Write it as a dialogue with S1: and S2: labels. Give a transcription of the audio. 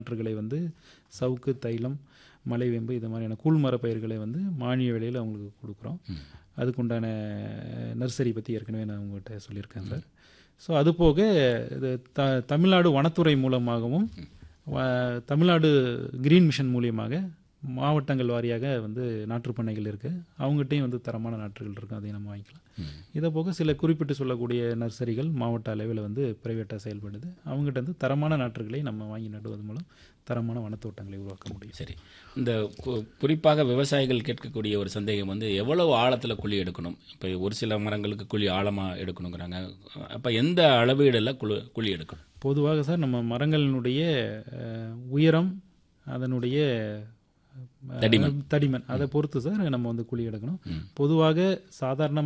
S1: நாற்றுகளை வந்து சவுக்கு தைலம் மலைவேம்பு இது மாதிரியான கூழ்மர பயிர்களை வந்து மானிய விலையில் அவங்களுக்கு கொடுக்குறோம் அதுக்குண்டான நர்சரி பற்றி ஏற்கனவே நான் உங்கள்கிட்ட சொல்லியிருக்கேன் சார் ஸோ அது போக இது த தமிழ்நாடு வனத்துறை மூலமாகவும் வ- தமிழ்நாடு கிரீன் மிஷன் மூலியமாக மாவட்டங்கள் வாரியாக வந்து நாற்றுப் பண்ணைகள் இருக்குது அவங்ககிட்டையும் வந்து தரமான நாற்றுகள் இருக்கும் அதையும் நம்ம வாங்கிக்கலாம் இதை போக சில குறிப்பிட்டு சொல்லக்கூடிய நர்சரிகள் மாவட்ட அளவில் வந்து ப்ரைவேட்டாக செயல்படுது அவங்ககிட்ட வந்து தரமான நாற்றுகளை நம்ம வாங்கி நடுவது மூலம் தரமான வனத்தோட்டங்களை உருவாக்க முடியும்
S2: சரி இந்த கு- குறிப்பாக விவசாயிகள் கேட்கக்கூடிய ஒரு சந்தேகம் வந்து எவ்வளவு ஆழத்தில் குழி எடுக்கணும் இப்போ ஒரு சில மரங்களுக்கு குழி ஆழமாக எடுக்கணுங்கிறாங்க அப்போ எந்த அளவீடில் குழு குழி எடுக்கணும்
S1: பொதுவாக சார் நம்ம மரங்களினுடைய அஹ், உயரம் அதனுடைய அஹ்,
S2: தடிமன்.
S1: தடிமன் அதை பொறுத்து சார் நம்ம வந்து குழி எடுக்கணும் பொதுவாக சாதாரண